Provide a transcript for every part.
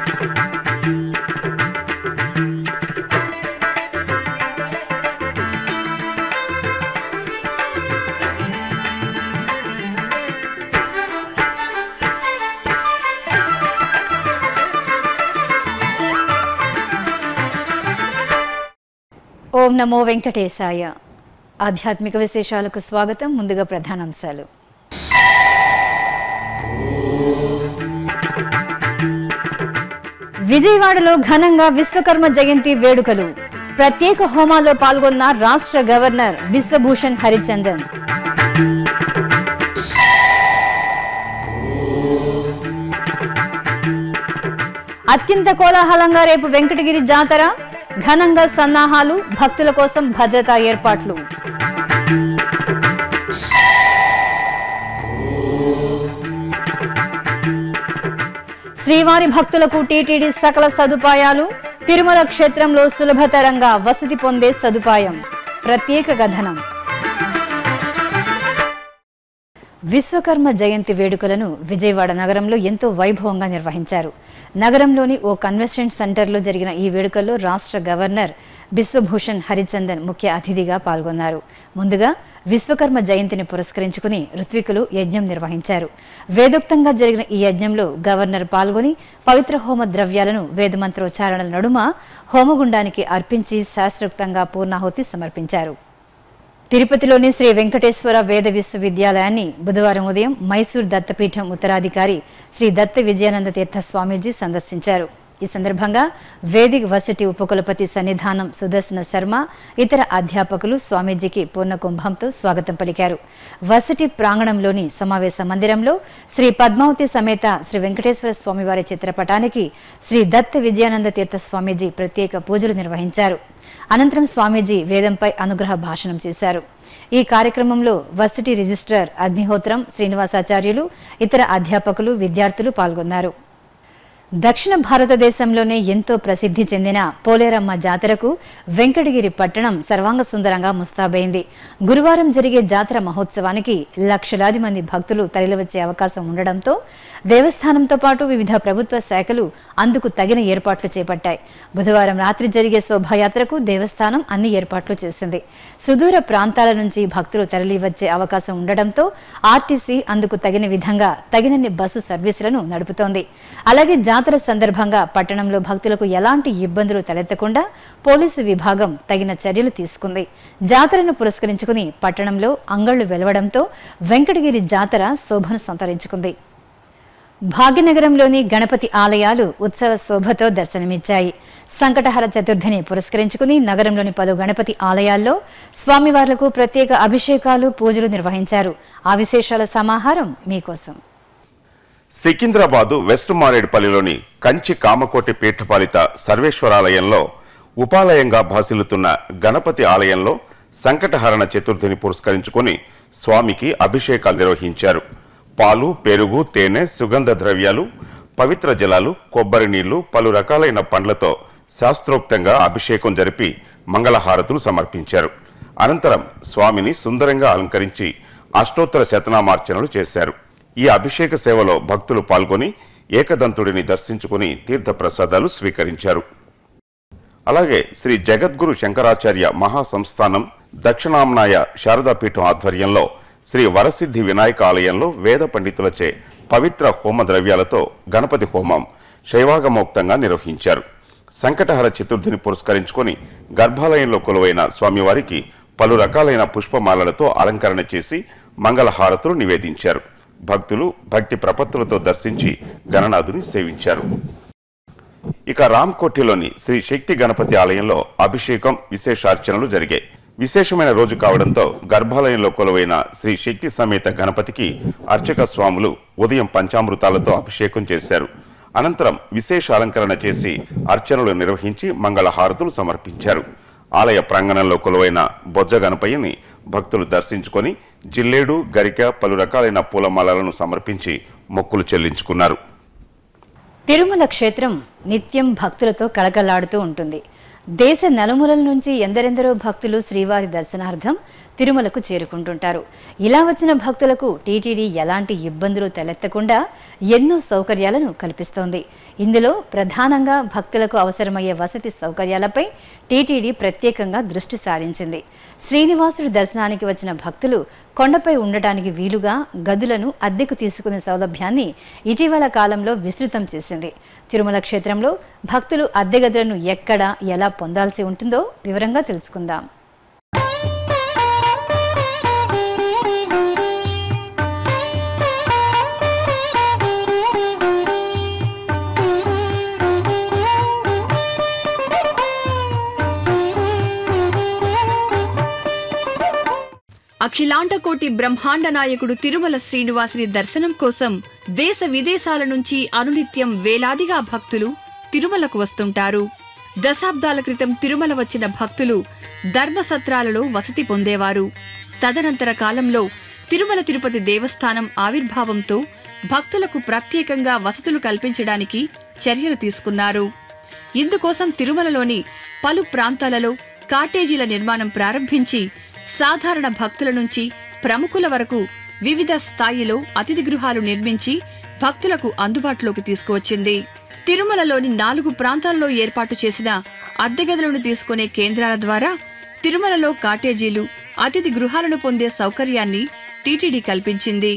ఓం నమో వెంకటేశాయ ఆధ్యాత్మిక విశేషాలకు స్వాగతం ముందుగా ప్రధానాంశాలు విజయవాడలో ఘనంగా విశ్వకర్మ జయంతి వేడుకలు ప్రత్యేక హోమాల్లో పాల్గొన్న రాష్ట్ర గవర్నర్ బిశ్వభూషణ్ హరిచందన్ అత్యంత కోలాహలంగా రేపు వెంకటగిరి జాతర ఘనంగా సన్నాహాలు భక్తుల కోసం భద్రతా ఏర్పాట్లు శ్రీవారి భక్తులకు టీటీడీ సకల సదుపాయాలు తిరుమల క్షేత్రంలో సులభతరంగా వసతి పొందే సదుపాయం ప్రత్యేక కథనం విశ్వకర్మ జయంతి వేడుకలను విజయవాడ నగరంలో ఎంతో వైభవంగా నిర్వహించారు నగరంలోని ఓ కన్వెన్షన్ సెంటర్లో జరిగిన ఈ వేడుకల్లో రాష్ట్ర గవర్నర్ బిశ్వభూషణ్ హరిచందన్ ముఖ్య అతిథిగా పాల్గొన్నారు ముందుగా విశ్వకర్మ జయంతిని పురస్కరించుకుని ఋత్వికులు యజ్ఞం నిర్వహించారు వేదోక్తంగా జరిగిన ఈ యజ్ఞంలో గవర్నర్ పాల్గొని పవిత్ర హోమ ద్రవ్యాలను వేదమంత్రోచ్చారణల నడుమ హోమగుండానికి అర్పించి శాస్త్రోక్తంగా పూర్ణాహుతి సమర్పించారు తిరుపతిలోని శ్రీ వెంకటేశ్వర వేద విశ్వవిద్యాలయాన్ని బుధవారం ఉదయం మైసూర్ దత్తపీఠం ఉత్తరాధికారి శ్రీ దత్త విజయానంద తీర్థ స్వామీజీ సందర్శించారు ఈ సందర్భంగా వేదిక్ వర్సిటీ ఉపకులపతి సన్నిధానం సుదర్శన శర్మ ఇతర అధ్యాపకులు స్వామీజీకి పూర్ణ కుంభంతో స్వాగతం పలికారు వర్సిటీ ప్రాంగణంలోని సమావేశ మందిరంలో శ్రీ పద్మావతి సమేత శ్రీ వెంకటేశ్వర స్వామివారి చిత్రపటానికి శ్రీ దత్త విజయానంద తీర్థ స్వామీజీ ప్రత్యేక పూజలు నిర్వహించారు అనంతరం స్వామీజీ వేదంపై అనుగ్రహ భాషణం చేశారు ఈ కార్యక్రమంలో వర్సిటీ రిజిస్ట్రార్ అగ్నిహోత్రం శ్రీనివాసాచార్యులు ఇతర అధ్యాపకులు విద్యార్థులు పాల్గొన్నారు దక్షిణ భారతదేశంలోనే ఎంతో ప్రసిద్ధి చెందిన పోలేరమ్మ జాతరకు వెంకటగిరి పట్టణం సర్వాంగ సుందరంగా ముస్తాబైంది గురువారం జరిగే జాతర మహోత్సవానికి లక్షలాది మంది భక్తులు తరలివచ్చే అవకాశం ఉండడంతో దేవస్థానంతో పాటు వివిధ ప్రభుత్వ శాఖలు అందుకు తగిన ఏర్పాట్లు చేపట్టాయి బుధవారం రాత్రి జరిగే శోభాయాత్రకు దేవస్థానం అన్ని ఏర్పాట్లు చేసింది సుదూర ప్రాంతాల నుంచి భక్తులు తరలివచ్చే అవకాశం ఉండడంతో ఆర్టీసీ అందుకు తగిన విధంగా తగినన్ని బస్సు సర్వీసులను నడుపుతోంది అలాగే జాతర సందర్భంగా పట్టణంలో భక్తులకు ఎలాంటి ఇబ్బందులు తలెత్తకుండా పోలీసు విభాగం తగిన చర్యలు తీసుకుంది జాతరను పురస్కరించుకుని పట్టణంలో అంగళ్లు వెలవడంతో వెంకటగిరి జాతర శోభను సంతరించుకుంది భాగ్యనగరంలోని గణపతి ఆలయాలు ఉత్సవ శోభతో దర్శనమిచ్చాయి సంకటహర చతుర్థిని పురస్కరించుకుని నగరంలోని పలు గణపతి ఆలయాల్లో స్వామివార్లకు ప్రత్యేక అభిషేకాలు పూజలు నిర్వహించారు ఆ విశేషాల సమాహారం మీకోసం సికింద్రాబాదు వెస్ట్ మారేడుపల్లిలోని కంచి కామకోటి పీఠపాలిత సర్వేశ్వరాలయంలో ఉపాలయంగా భాసిల్లుతున్న గణపతి ఆలయంలో సంకటహరణ చతుర్థిని పురస్కరించుకొని స్వామికి అభిషేకాలు నిర్వహించారు పాలు పెరుగు తేనె సుగంధ ద్రవ్యాలు పవిత్ర జలాలు కొబ్బరి నీళ్లు పలు రకాలైన పండ్లతో శాస్త్రోక్తంగా అభిషేకం జరిపి మంగళహారతులు సమర్పించారు అనంతరం స్వామిని సుందరంగా అలంకరించి అష్టోత్తర శతనామార్చనలు చేశారు ఈ అభిషేక సేవలో భక్తులు పాల్గొని ఏకదంతుడిని దర్శించుకుని తీర్థప్రసాదాలు స్వీకరించారు అలాగే శ్రీ జగద్గురు శంకరాచార్య మహాసంస్థానం దక్షిణాంనాయ శారదాపీఠం ఆధ్వర్యంలో శ్రీ వరసిద్ధి వినాయక ఆలయంలో వేద పండితులచే పవిత్ర హోమ ద్రవ్యాలతో గణపతి హోమం శైవాగమోక్తంగా నిర్వహించారు సంకటహర చతుర్థిని పురస్కరించుకొని గర్భాలయంలో కొలువైన స్వామివారికి పలు రకాలైన పుష్పమాలలతో అలంకరణ చేసి మంగళహారతులు నివేదించారు భక్తులు భక్తి ప్రపత్తులతో దర్శించి గణనాథుని సేవించారు ఇక రామ్కోటిలోని శ్రీ శక్తి గణపతి ఆలయంలో అభిషేకం విశేషార్చనలు జరిగాయి విశేషమైన రోజు కావడంతో గర్భాలయంలో కొలువైన శ్రీ శక్తి సమేత గణపతికి అర్చక స్వాములు ఉదయం పంచామృతాలతో అభిషేకం చేశారు అనంతరం విశేష అలంకరణ చేసి అర్చనలు నిర్వహించి మంగళహారతులు సమర్పించారు ఆలయ ప్రాంగణంలో కొలువైన బొజ్జ గణపయ్యని భక్తులు దర్శించుకొని జిల్లేడు గరిక పలు రకాలైన పూలమాలలను సమర్పించి మొక్కులు చెల్లించుకున్నారు తిరుమల క్షేత్రం నిత్యం భక్తులతో కళకళలాడుతూ ఉంటుంది దేశ నలుమూలల నుంచి ఎందరెందరో భక్తులు శ్రీవారి దర్శనార్థం తిరుమలకు చేరుకుంటుంటారు ఇలా వచ్చిన భక్తులకు టీటీడీ ఎలాంటి ఇబ్బందులు తలెత్తకుండా ఎన్నో సౌకర్యాలను కల్పిస్తోంది ఇందులో ప్రధానంగా భక్తులకు అవసరమయ్యే వసతి సౌకర్యాలపై టీటీడీ ప్రత్యేకంగా దృష్టి సారించింది శ్రీనివాసుడి దర్శనానికి వచ్చిన భక్తులు కొండపై ఉండటానికి వీలుగా గదులను అద్దెకు తీసుకునే సౌలభ్యాన్ని ఇటీవల కాలంలో విస్తృతం చేసింది తిరుమల క్షేత్రంలో భక్తులు అద్దె గదులను ఎక్కడ ఎలా పొందాల్సి ఉంటుందో వివరంగా తెలుసుకుందాం అఖిలాండకోటి బ్రహ్మాండ నాయకుడు తిరుమల శ్రీనివాసుని దర్శనం కోసం దేశ విదేశాల నుంచి అనునిత్యం వేలాదిగా భక్తులు తిరుమలకు వస్తుంటారు దశాబ్దాల క్రితం తిరుమల వచ్చిన భక్తులు ధర్మసత్రాలలో వసతి పొందేవారు తదనంతర కాలంలో తిరుమల తిరుపతి దేవస్థానం ఆవిర్భావంతో భక్తులకు ప్రత్యేకంగా వసతులు కల్పించడానికి చర్యలు తీసుకున్నారు ఇందుకోసం తిరుమలలోని పలు ప్రాంతాలలో కాటేజీల నిర్మాణం ప్రారంభించి సాధారణ భక్తుల నుంచి ప్రముఖుల వరకు వివిధ స్థాయిలో అతిథి గృహాలు నిర్మించి భక్తులకు అందుబాటులోకి తీసుకువచ్చింది తిరుమలలోని నాలుగు ప్రాంతాల్లో ఏర్పాటు చేసిన అద్దె గదులను తీసుకునే కేంద్రాల ద్వారా తిరుమలలో కాటేజీలు అతిథి గృహాలను పొందే సౌకర్యాన్ని టీటీడీ కల్పించింది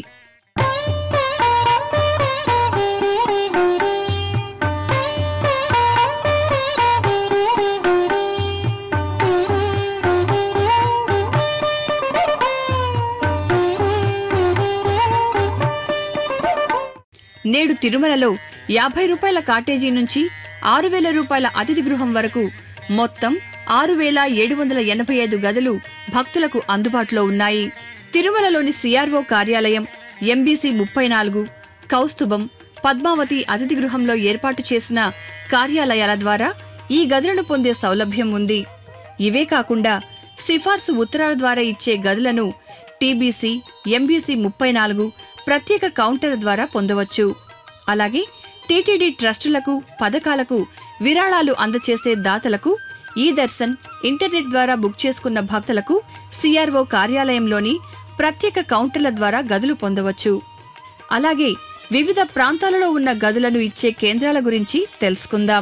నేడు తిరుమలలో యాభై రూపాయల కాటేజీ నుంచి ఆరు వేల రూపాయల అతిథి గృహం వరకు మొత్తం ఆరు వేల ఏడు వందల ఎనభై ఐదు గదులు భక్తులకు అందుబాటులో ఉన్నాయి తిరుమలలోని సిఆర్ఓ కార్యాలయం ఎంబీసీ ముప్పై నాలుగు కౌస్తుభం పద్మావతి అతిథి గృహంలో ఏర్పాటు చేసిన కార్యాలయాల ద్వారా ఈ గదులను పొందే సౌలభ్యం ఉంది ఇవే కాకుండా సిఫార్సు ఉత్తరాల ద్వారా ఇచ్చే గదులను టీబీసీ ఎంబీసీ ముప్పై నాలుగు ప్రత్యేక కౌంటర్ ద్వారా పొందవచ్చు అలాగే టీటీడీ ట్రస్టులకు పథకాలకు విరాళాలు అందచేసే దాతలకు ఈ దర్శన్ ఇంటర్నెట్ ద్వారా బుక్ చేసుకున్న భక్తులకు సిఆర్ఓ కార్యాలయంలోని ప్రత్యేక కౌంటర్ల ద్వారా గదులు పొందవచ్చు అలాగే వివిధ ప్రాంతాలలో ఉన్న గదులను ఇచ్చే కేంద్రాల గురించి తెలుసుకుందాం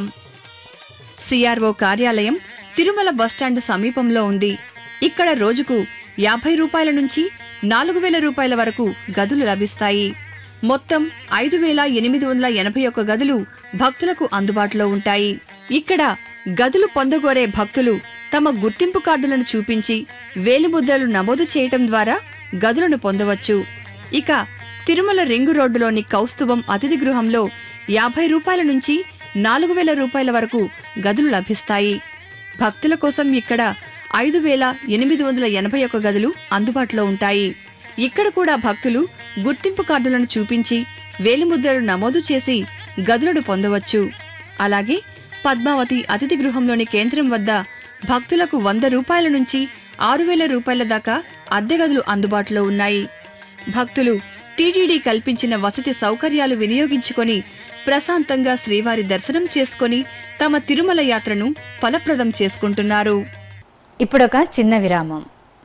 సిఆర్ఓ కార్యాలయం తిరుమల బస్టాండ్ సమీపంలో ఉంది ఇక్కడ రోజుకు యాభై రూపాయల నుంచి నాలుగు వేల రూపాయల వరకు గదులు లభిస్తాయి మొత్తం ఐదు వేల ఎనిమిది వందల ఎనభై ఒక్క గదులు భక్తులకు అందుబాటులో ఉంటాయి ఇక్కడ గదులు పొందగోరే భక్తులు తమ గుర్తింపు కార్డులను చూపించి వేలిముద్రలు నమోదు చేయటం ద్వారా గదులను పొందవచ్చు ఇక తిరుమల రింగు రోడ్డులోని కౌస్తుభం అతిథి గృహంలో యాభై రూపాయల నుంచి నాలుగు వేల రూపాయల వరకు గదులు లభిస్తాయి భక్తుల కోసం ఇక్కడ ఐదు వేల ఎనిమిది వందల ఎనభై ఒక్క గదులు అందుబాటులో ఉంటాయి ఇక్కడ కూడా భక్తులు గుర్తింపు కార్డులను చూపించి వేలిముద్రలు నమోదు చేసి గదులను పొందవచ్చు అలాగే పద్మావతి అతిథి గృహంలోని కేంద్రం వద్ద భక్తులకు వంద రూపాయల నుంచి ఆరు వేల రూపాయల దాకా అద్దె గదులు అందుబాటులో ఉన్నాయి భక్తులు టీటీడీ కల్పించిన వసతి సౌకర్యాలు వినియోగించుకొని ప్రశాంతంగా శ్రీవారి దర్శనం చేసుకొని తమ తిరుమల యాత్రను ఫలప్రదం చేసుకుంటున్నారు ఇప్పుడొక చిన్న విరామం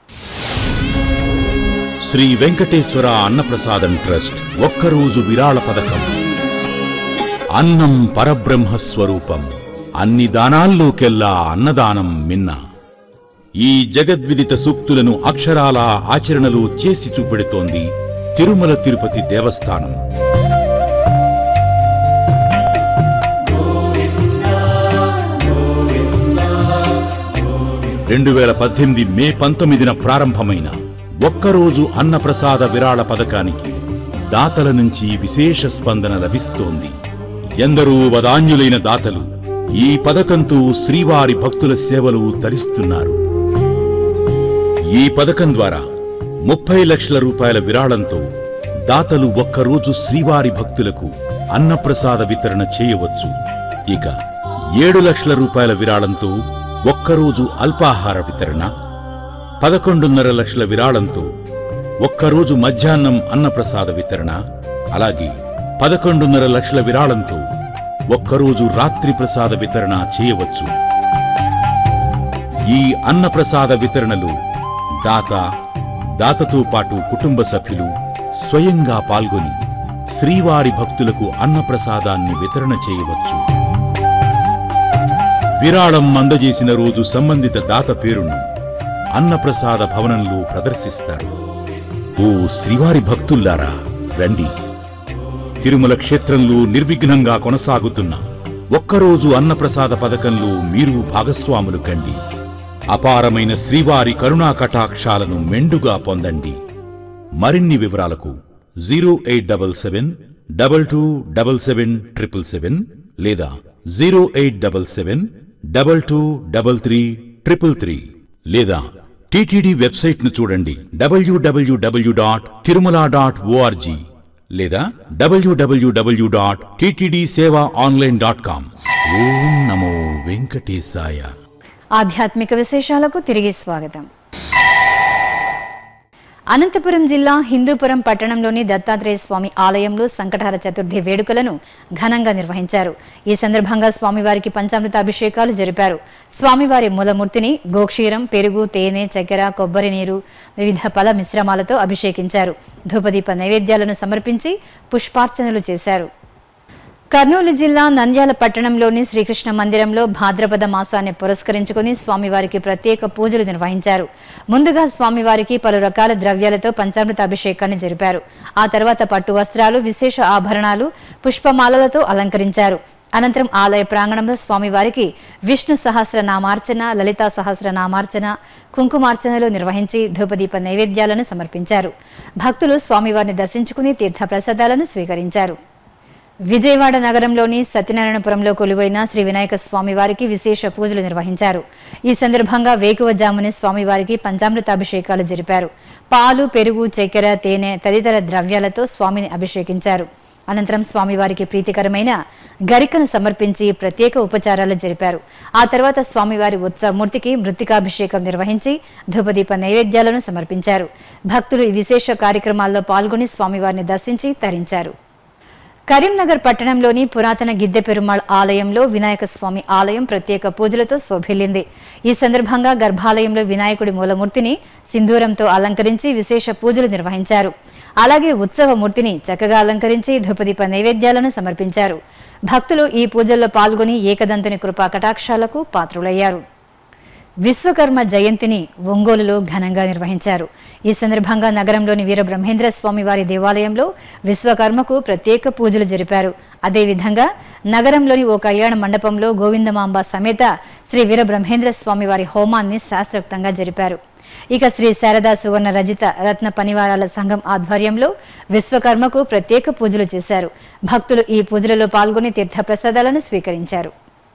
శ్రీ వెంకటేశ్వర అన్నప్రసాదం ట్రస్ట్ ఒక్కరోజు విరాళ పథకం అన్నం పరబ్రహ్మ స్వరూపం అన్ని దానాల్లోకెల్లా అన్నదానం మిన్న ఈ జగద్విదిత సూక్తులను అక్షరాల ఆచరణలో చేసి చూపెడుతోంది తిరుమల తిరుపతి దేవస్థానం రెండు వేల పద్దెనిమిది మే పంతొమ్మిదిన ప్రారంభమైన ఒక్కరోజు అన్నప్రసాద విరాళ పథకానికి దాతల నుంచి విశేష స్పందన లభిస్తోంది ఎందరో వదాన్యులైన దాతలు ఈ పథకంతో శ్రీవారి భక్తుల సేవలు తరిస్తున్నారు ఈ పథకం ద్వారా ముప్పై లక్షల రూపాయల విరాళంతో దాతలు ఒక్కరోజు శ్రీవారి భక్తులకు అన్నప్రసాద వితరణ చేయవచ్చు ఇక ఏడు లక్షల రూపాయల విరాళంతో ఒక్కరోజు అల్పాహార వితరణ పదకొండున్నర లక్షల విరాళంతో ఒక్కరోజు మధ్యాహ్నం అన్నప్రసాద వితరణ అలాగే పదకొండున్నర లక్షల విరాళంతో ఒక్కరోజు రాత్రి ప్రసాద వితరణ చేయవచ్చు ఈ అన్నప్రసాద వితరణలో దాత దాతతో పాటు కుటుంబ సభ్యులు స్వయంగా పాల్గొని శ్రీవారి భక్తులకు అన్నప్రసాదాన్ని వితరణ చేయవచ్చు విరాళం అందజేసిన రోజు సంబంధిత దాత పేరును అన్నప్రసాద భవనంలో ప్రదర్శిస్తారు ఓ శ్రీవారి భక్తుల్లారా రండి తిరుమల క్షేత్రంలో నిర్విఘ్నంగా కొనసాగుతున్న ఒక్కరోజు అన్నప్రసాద పథకంలో మీరు భాగస్వాములు కండి అపారమైన శ్రీవారి కరుణా కటాక్షాలను మెండుగా పొందండి మరిన్ని వివరాలకు zero eight double seven double two double seven triple seven లేదా zero eight double seven double two double three triple three లేదా టీటీడీ వెబ్సైట్ను చూడండి WWW dot Tirumala dot ORG లేదా WWW dot TTD seva online dot com ఓం నమో వెంకటేశాయ ఆధ్యాత్మిక విశేషాలకు తిరిగి స్వాగతం అనంతపురం జిల్లా హిందూపురం పట్టణంలోని దత్తాత్రేయ స్వామి ఆలయంలో సంకటహర చతుర్థి వేడుకలను ఘనంగా నిర్వహించారు ఈ సందర్భంగా స్వామివారికి పంచామృత అభిషేకాలు జరిపారు స్వామివారి మూలమూర్తిని గోక్షీరం పెరుగు తేనె చక్కెర కొబ్బరి నీరు వివిధ పల మిశ్రమాలతో అభిషేకించారు ధూపదీప నైవేద్యాలను సమర్పించి పుష్పార్చనలు చేశారు కర్నూలు జిల్లా నంద్యాల పట్టణంలోని శ్రీకృష్ణ మందిరంలో భాద్రపద మాసాన్ని పురస్కరించుకుని స్వామివారికి ప్రత్యేక పూజలు నిర్వహించారు ముందుగా స్వామివారికి పలు రకాల ద్రవ్యాలతో పంచామృత అభిషేకాన్ని జరిపారు ఆ తర్వాత పట్టు వస్త్రాలు విశేష ఆభరణాలు పుష్పమాలలతో అలంకరించారు అనంతరం ఆలయ ప్రాంగణంలో స్వామివారికి విష్ణు సహస్రనామార్చన లలితా సహస్రనామార్చన కుంకుమార్చనలు నిర్వహించి ధూపదీప నైవేద్యాలను సమర్పించారు భక్తులు స్వామివారిని దర్శించుకుని తీర్థ ప్రసాదాలను స్వీకరించారు విజయవాడ నగరంలోని సత్యనారాయణపురంలో కొలువైన శ్రీ వినాయక స్వామివారికి విశేష పూజలు నిర్వహించారు ఈ సందర్భంగా వేకువజామునే స్వామివారికి పంచామృత అభిషేకాలు జరిపారు పాలు పెరుగు చక్కెర తేనె తదితర ద్రవ్యాలతో స్వామిని అభిషేకించారు అనంతరం స్వామివారికి ప్రీతికరమైన గరికను సమర్పించి ప్రత్యేక ఉపచారాలు జరిపారు ఆ తర్వాత స్వామివారి ఉత్సవమూర్తికి మృతికాభిషేకం నిర్వహించి ధూపదీప నైవేద్యాలను సమర్పించారు భక్తులు ఈ విశేష కార్యక్రమాల్లో పాల్గొని స్వామివారిని దర్శించి తరించారు కరీంనగర్ పట్టణంలోని పురాతన గిద్దె పెరుమాళ్ ఆలయంలో వినాయక స్వామి ఆలయం ప్రత్యేక పూజలతో శోభిల్లింది ఈ సందర్భంగా గర్భాలయంలో వినాయకుడి మూలమూర్తిని సింధూరంతో అలంకరించి విశేష పూజలు నిర్వహించారు అలాగే ఉత్సవ మూర్తిని చక్కగా అలంకరించి ధూపదీప నైవేద్యాలను సమర్పించారు భక్తులు ఈ పూజల్లో పాల్గొని ఏకదంతుని కృపా కటాక్షాలకు పాత్రులయ్యారు విశ్వకర్మ జయంతిని ఒంగోలులో ఘనంగా నిర్వహించారు ఈ సందర్భంగా నగరంలోని వీరబ్రహ్మేంద్ర స్వామి వారి దేవాలయంలో విశ్వకర్మకు ప్రత్యేక పూజలు జరిపారు అదేవిధంగా నగరంలోని ఓ కళ్యాణ మండపంలో గోవిందమాంబ సమేత శ్రీ వీరబ్రహ్మేంద్ర స్వామి వారి హోమాన్ని శాస్త్రోక్తంగా జరిపారు ఇక శ్రీ శారదా సువర్ణ రజిత రత్న పనివారాల సంఘం ఆధ్వర్యంలో విశ్వకర్మకు ప్రత్యేక పూజలు చేశారు భక్తులు ఈ పూజలలో పాల్గొని తీర్థప్రసాదాలను స్వీకరించారు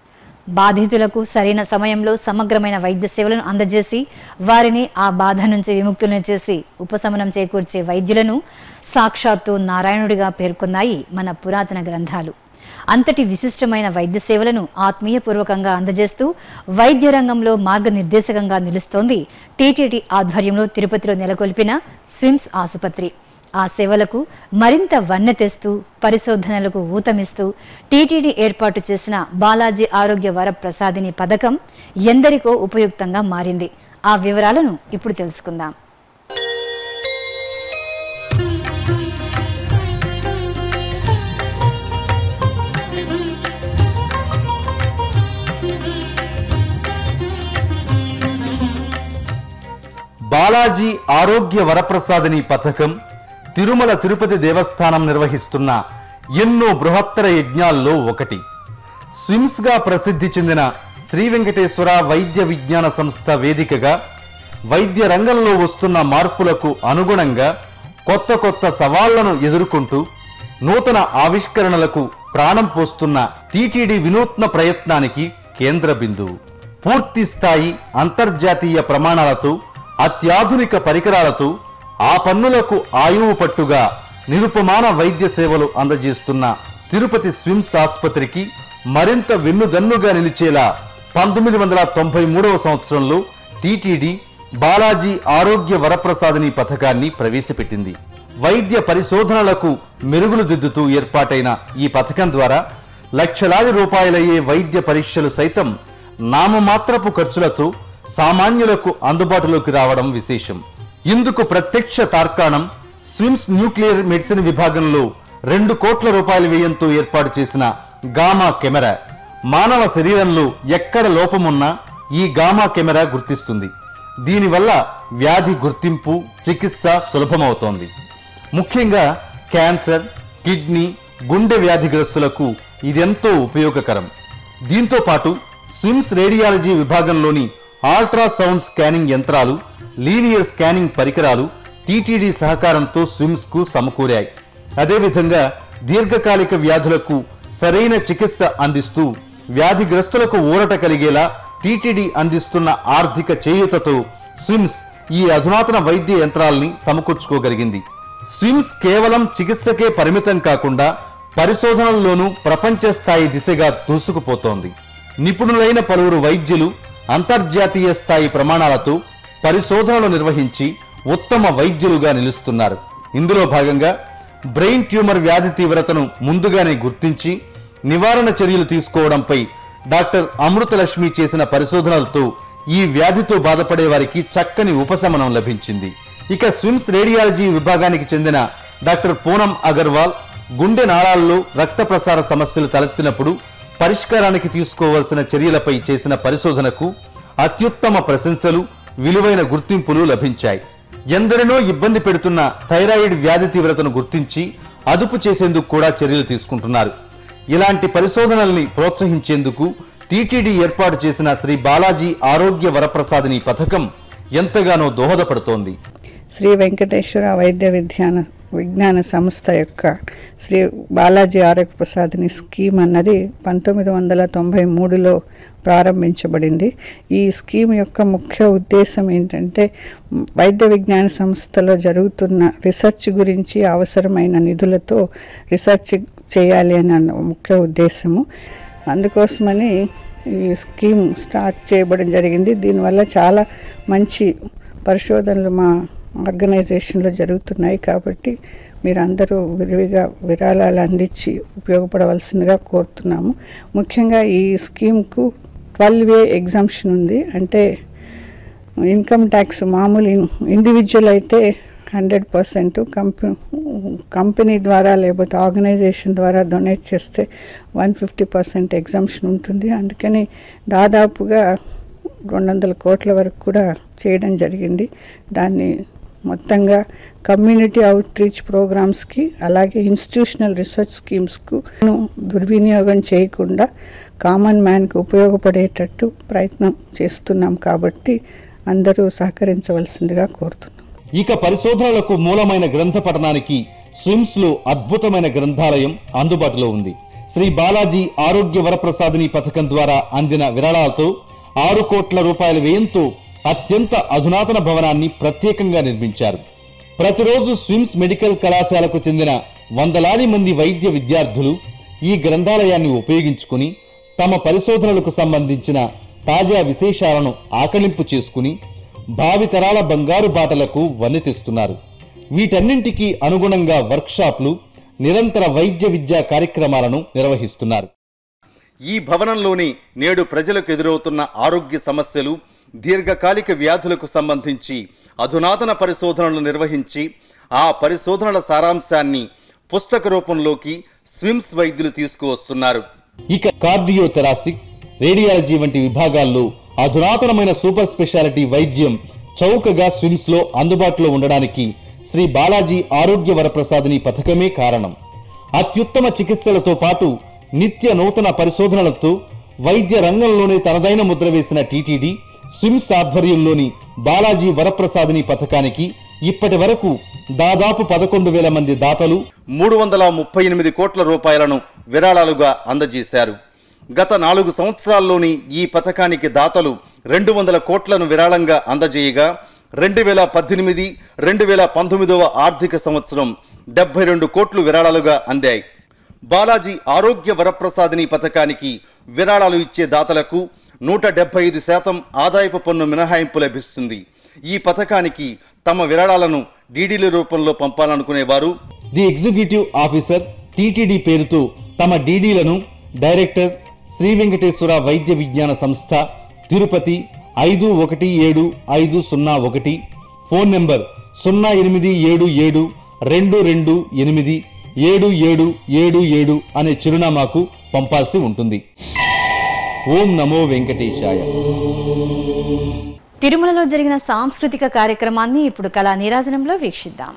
బాధితులకు సరైన సమయంలో సమగ్రమైన వైద్య సేవలను అందజేసి వారిని ఆ బాధ నుంచి విముక్తులను చేసి ఉపశమనం చేకూర్చే వైద్యులను సాక్షాత్తు నారాయణుడిగా పేర్కొన్నాయి మన పురాతన గ్రంథాలు అంతటి విశిష్టమైన వైద్య సేవలను ఆత్మీయపూర్వకంగా అందజేస్తూ వైద్య రంగంలో మార్గనిర్దేశకంగా నిలుస్తోంది టీటీడీ ఆధ్వర్యంలో తిరుపతిలో నెలకొల్పిన స్విమ్స్ ఆసుపత్రి ఆ సేవలకు మరింత వన్నె తెస్తూ పరిశోధనలకు ఊతమిస్తూ టీటీడీ ఏర్పాటు చేసిన బాలాజీ ఆరోగ్య వరప్రసాదిని పథకం ఎందరికో ఉపయుక్తంగా మారింది ఆ వివరాలను ఇప్పుడు తెలుసుకుందాం బాలాజీ ఆరోగ్య వరప్రసాదిని పథకం తిరుమల తిరుపతి దేవస్థానం నిర్వహిస్తున్న ఎన్నో బృహత్తర యజ్ఞాల్లో ఒకటి స్విమ్స్ గా ప్రసిద్ధి చెందిన శ్రీ వెంకటేశ్వర వైద్య విజ్ఞాన సంస్థ వేదికగా వైద్య రంగంలో వస్తున్న మార్పులకు అనుగుణంగా కొత్త కొత్త సవాళ్లను ఎదుర్కొంటూ నూతన ఆవిష్కరణలకు ప్రాణం పోస్తున్న టీటీడీ వినూత్న ప్రయత్నానికి కేంద్ర బిందువు పూర్తి స్థాయి అంతర్జాతీయ ప్రమాణాలతో అత్యాధునిక పరికరాలతో ఆ పన్నులకు ఆయువు పట్టుగా నిరుపమాన వైద్య సేవలు అందజేస్తున్న తిరుపతి స్విమ్స్ ఆసుపత్రికి మరింత వెన్నుదన్నుగా నిలిచేలా పంతొమ్మిది వందల తొంభై మూడవ సంవత్సరంలో టీటీడీ బాలాజీ ఆరోగ్య వరప్రసాదిని పథకాన్ని ప్రవేశపెట్టింది వైద్య పరిశోధనలకు మెరుగులు దిద్దుతూ ఏర్పాటైన ఈ పథకం ద్వారా లక్షలాది రూపాయలయ్యే వైద్య పరీక్షలు సైతం నామమాత్రపు ఖర్చులతో సామాన్యులకు అందుబాటులోకి రావడం విశేషం ఇందుకు ప్రత్యక్ష తార్కాణం స్విమ్స్ న్యూక్లియర్ మెడిసిన్ విభాగంలో రెండు కోట్ల రూపాయల వ్యయంతో ఏర్పాటు చేసిన గామా కెమెరా మానవ శరీరంలో ఎక్కడ లోపమున్నా ఈ గామా కెమెరా గుర్తిస్తుంది దీనివల్ల వ్యాధి గుర్తింపు చికిత్స సులభమవుతోంది ముఖ్యంగా క్యాన్సర్ కిడ్నీ గుండె వ్యాధిగ్రస్తులకు ఇదెంతో ఉపయోగకరం దీంతో పాటు స్విమ్స్ రేడియాలజీ విభాగంలోని అల్ట్రాసౌండ్ స్కానింగ్ యంత్రాలు లీనియర్ స్కానింగ్ పరికరాలు టీటీడీ సహకారంతో స్విమ్స్ కు సమకూరాయి అదేవిధంగా దీర్ఘకాలిక వ్యాధులకు సరైన చికిత్స అందిస్తూ వ్యాధిగ్రస్తులకు ఊరట కలిగేలా టీటీడీ అందిస్తున్న ఆర్థిక చేయూతతో స్విమ్స్ ఈ అధునాతన వైద్య యంత్రాల్ని సమకూర్చుకోగలిగింది స్విమ్స్ కేవలం చికిత్సకే పరిమితం కాకుండా పరిశోధనల్లోనూ ప్రపంచ స్థాయి దిశగా దూసుకుపోతోంది నిపుణులైన పలువురు వైద్యులు అంతర్జాతీయ స్థాయి ప్రమాణాలతో పరిశోధనలు నిర్వహించి ఉత్తమ వైద్యులుగా నిలుస్తున్నారు ఇందులో భాగంగా బ్రెయిన్ ట్యూమర్ వ్యాధి తీవ్రతను ముందుగానే గుర్తించి నివారణ చర్యలు తీసుకోవడంపై డాక్టర్ అమృతలక్ష్మి చేసిన పరిశోధనలతో ఈ వ్యాధితో బాధపడే వారికి చక్కని ఉపశమనం లభించింది ఇక స్విమ్స్ రేడియాలజీ విభాగానికి చెందిన డాక్టర్ పూనం అగర్వాల్ గుండె నాళాల్లో రక్త ప్రసార సమస్యలు తలెత్తినప్పుడు పరిష్కారానికి తీసుకోవాల్సిన చర్యలపై చేసిన పరిశోధనకు అత్యుత్తమ ప్రశంసలు విలువైన గుర్తింపులు లభించాయి ఎందరినో ఇబ్బంది పెడుతున్న థైరాయిడ్ వ్యాధి తీవ్రతను గుర్తించి అదుపు చేసేందుకు కూడా చర్యలు తీసుకుంటున్నారు ఇలాంటి పరిశోధనల్ని ప్రోత్సహించేందుకు టీటీడీ ఏర్పాటు చేసిన శ్రీ బాలాజీ ఆరోగ్య వరప్రసాదిని పథకం ఎంతగానో దోహదపడుతోంది శ్రీ వెంకటేశ్వర వైద్య విజ్ఞాన విజ్ఞాన సంస్థ యొక్క శ్రీ బాలాజీ ఆరోగ్య ప్రసాదిని స్కీమ్ అన్నది పంతొమ్మిది వందల తొంభై మూడులో ప్రారంభించబడింది ఈ స్కీమ్ యొక్క ముఖ్య ఉద్దేశం ఏంటంటే మ్, వైద్య విజ్ఞాన సంస్థలో జరుగుతున్న రీసెర్చ్ గురించి అవసరమైన నిధులతో రీసెర్చ్ చేయాలి అని అన్న ముఖ్య ఉద్దేశము అందుకోసమని ఈ స్కీమ్ స్టార్ట్ చేయబడడం జరిగింది దీనివల్ల చాలా మంచి పరిశోధనలు మా ఆర్గనైజేషన్లో జరుగుతున్నాయి కాబట్టి మీరందరూ విరివిగా విరాళాలు అందించి ఉపయోగపడవలసిందిగా కోరుతున్నాము ముఖ్యంగా ఈ స్కీమ్కు ట్వెల్వ్ ఏ ఎగ్జామ్షన్ ఉంది అంటే ఇన్కమ్ ట్యాక్స్ మామూలు ఇండివిజువల్ అయితే హండ్రెడ్ పర్సెంట్ కంపెనీ కంపెనీ ద్వారా లేకపోతే ఆర్గనైజేషన్ ద్వారా డొనేట్ చేస్తే వన్ ఫిఫ్టీ పర్సెంట్ ఎగ్జామ్షన్ ఉంటుంది అందుకని దాదాపుగా రెండు వందల కోట్ల వరకు కూడా చేయడం జరిగింది దాన్ని మొత్తంగా కమ్యూనిటీ అవుట్ రీచ్ ప్రోగ్రామ్స్కి అలాగే ఇన్స్టిట్యూషనల్ రీసెర్చ్ స్కీమ్స్కు దుర్వినియోగం చేయకుండా కామన్ మ్యాన్కి ఉపయోగపడేటట్టు ప్రయత్నం చేస్తున్నాం కాబట్టి అందరూ సహకరించవలసిందిగా కోరుతున్నాం ఇక పరిశోధనలకు మూలమైన గ్రంథ పఠనానికి స్విమ్స్ లో అద్భుతమైన గ్రంథాలయం అందుబాటులో ఉంది శ్రీ బాలాజీ ఆరోగ్య వరప్రసాదిని పథకం ద్వారా అందిన విరాళాలతో ఆరు కోట్ల రూపాయల వ్యయంతో అత్యంత అధునాతన భవనాన్ని ప్రత్యేకంగా నిర్మించారు ప్రతిరోజు స్విమ్స్ మెడికల్ కళాశాలకు చెందిన వందలాది మంది వైద్య విద్యార్థులు ఈ గ్రంథాలయాన్ని ఉపయోగించుకుని తమ పరిశోధనలకు సంబంధించిన తాజా విశేషాలను ఆకలింపు చేసుకుని భావితరాల బంగారు బాటలకు వన్నెతెస్తున్నారు వీటన్నింటికీ అనుగుణంగా వర్క్షాప్లు నిరంతర వైద్య విద్యా కార్యక్రమాలను నిర్వహిస్తున్నారు ఈ భవనంలోని నేడు ప్రజలకు ఎదురవుతున్న ఆరోగ్య సమస్యలు దీర్ఘకాలిక వ్యాధులకు సంబంధించి అధునాతన పరిశోధనలు నిర్వహించి ఆ పరిశోధనల సారాంశాన్ని పుస్తక రూపంలోకి స్విమ్స్ వైద్యులు తీసుకువస్తున్నారు ఇక కార్డియోథెరాసిక్ రేడియాలజీ వంటి విభాగాల్లో అధునాతనమైన సూపర్ స్పెషాలిటీ వైద్యం చౌకగా స్విమ్స్ లో అందుబాటులో ఉండడానికి శ్రీ బాలాజీ ఆరోగ్య వరప్రసాదిని పథకమే కారణం అత్యుత్తమ చికిత్సలతో పాటు నిత్య నూతన పరిశోధనలతో వైద్య రంగంలోనే తనదైన ముద్ర వేసిన టీటీడీ స్విమ్స్ ఆధ్వర్యంలోని బాలాజీ వరప్రసాదిని పథకానికి ఇప్పటి వరకు దాదాపు పదకొండు వేల మంది దాతలు మూడు వందల ముప్పై ఎనిమిది కోట్ల రూపాయలను విరాళాలుగా అందజేశారు గత నాలుగు సంవత్సరాల్లోని ఈ పథకానికి దాతలు రెండు వందల కోట్లను విరాళంగా అందజేయగా రెండు వేల పద్దెనిమిది రెండు వేల పంతొమ్మిదవ ఆర్థిక సంవత్సరం డెబ్బై రెండు కోట్లు విరాళాలుగా అందాయి బాలాజీ ఆరోగ్య వరప్రసాదిని పథకానికి విరాళాలు ఇచ్చే దాతలకు నూట డెబ్బై ఐదు శాతం ఆదాయపు పన్ను మినహాయింపు లభిస్తుంది ఈ పథకానికి తమ విరాళాలను డీడీల రూపంలో పంపాలనుకునేవారు ది ఎగ్జిక్యూటివ్ ఆఫీసర్ టీటీడీ పేరుతో తమ డీడీలను డైరెక్టర్ శ్రీ వెంకటేశ్వర వైద్య విజ్ఞాన సంస్థ తిరుపతి ఐదు ఒకటి ఏడు ఐదు సున్నా ఒకటి ఫోన్ నెంబర్ సున్నా ఎనిమిది ఏడు ఏడు రెండు రెండు ఎనిమిది ఏడు ఏడు ఏడు ఏడు అనే చిరునామాకు పంపాల్సి ఉంటుంది ఓం నమో వెంకటేశాయ తిరుమలలో జరిగిన సాంస్కృతిక కార్యక్రమాన్ని ఇప్పుడు కళా నీరాజనంలో వీక్షిద్దాం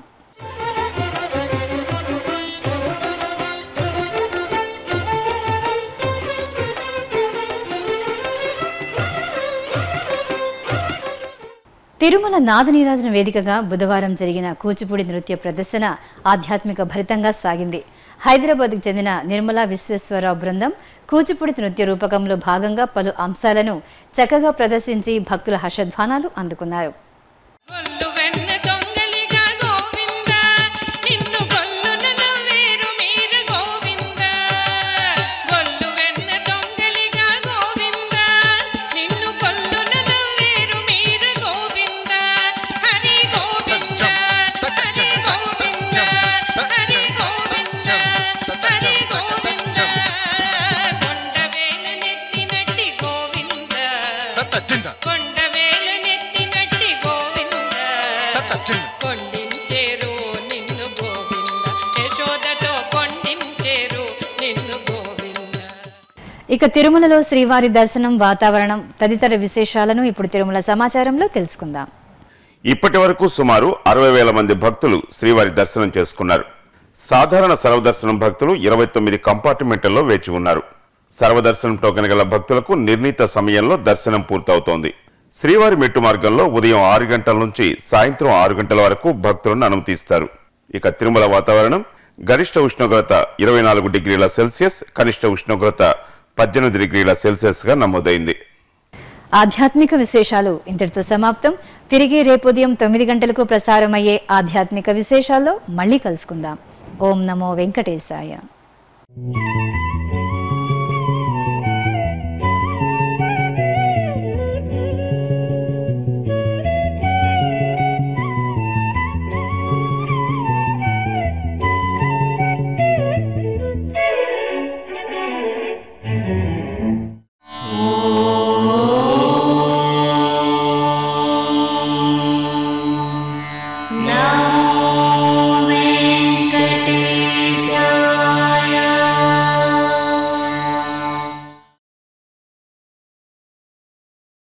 తిరుమల నాదనీరాజన వేదికగా బుధవారం జరిగిన కూచిపూడి నృత్య ప్రదర్శన ఆధ్యాత్మిక భరితంగా సాగింది హైదరాబాద్కు చెందిన నిర్మలా విశ్వేశ్వరరావు బృందం కూచిపూడి నృత్య రూపకంలో భాగంగా పలు అంశాలను చక్కగా ప్రదర్శించి భక్తుల హర్షధ్వానాలు అందుకున్నారు కొల్లు వెన్న దొంగలిగా గోవింద నిన్ను కొల్లున నవ్వేరు మీరు గోవింద కొల్లు వెన్న దొంగలిగా గోవింద నిన్ను కొల్లున నవ్వేరు మీరు గోవింద హరి గోవింద హరి గోవింద హరి గోవింద హరి గోవింద కొండవేలు నెత్తినట్టి గోవింద కొండవేలు నెత్తినట్టి గోవింద కొండించేరు నిన్ను గోవింద యశోదతో కొండించేరు నిన్ను గోవింద ఇక తిరుమలలో శ్రీవారి దర్శనం వాతావరణం తదితర విశేషాలను ఇప్పుడు తిరుమల సమాచారంలో తెలుసుకుందాం ఇప్పటి వరకు సుమారు అరవై వేల మంది భక్తులు శ్రీవారి దర్శనం చేసుకున్నారు సాధారణ సర్వదర్శనం భక్తులు ఇరవై తొమ్మిది కంపార్ట్మెంట్లలో వేచి ఉన్నారు సర్వదర్శనం టోకెన్ గల భక్తులకు నిర్ణీత సమయంలో దర్శనం పూర్తవుతోంది శ్రీవారి మెట్టు మార్గంలో ఉదయం ఆరు గంటల నుంచి సాయంత్రం ఆరు గంటల వరకు భక్తులను అనుమతిస్తారు ఇక తిరుమల వాతావరణం గరిష్ట ఉష్ణోగ్రత ఇరవై నాలుగు డిగ్రీల సెల్సియస్ కనిష్ట ఉష్ణోగ్రత పద్దెనిమిది డిగ్రీల సెల్సియస్ గా నమోదైంది ఆధ్యాత్మిక విశేషాలు ఇంతటితో సమాప్తం తిరిగి రేపు ఉదయం తొమ్మిది గంటలకు ప్రసారమయ్యే ఆధ్యాత్మిక విశేషాల్లో మళ్ళీ కలుసుకుందాం ఓం నమో వెంకటేశాయ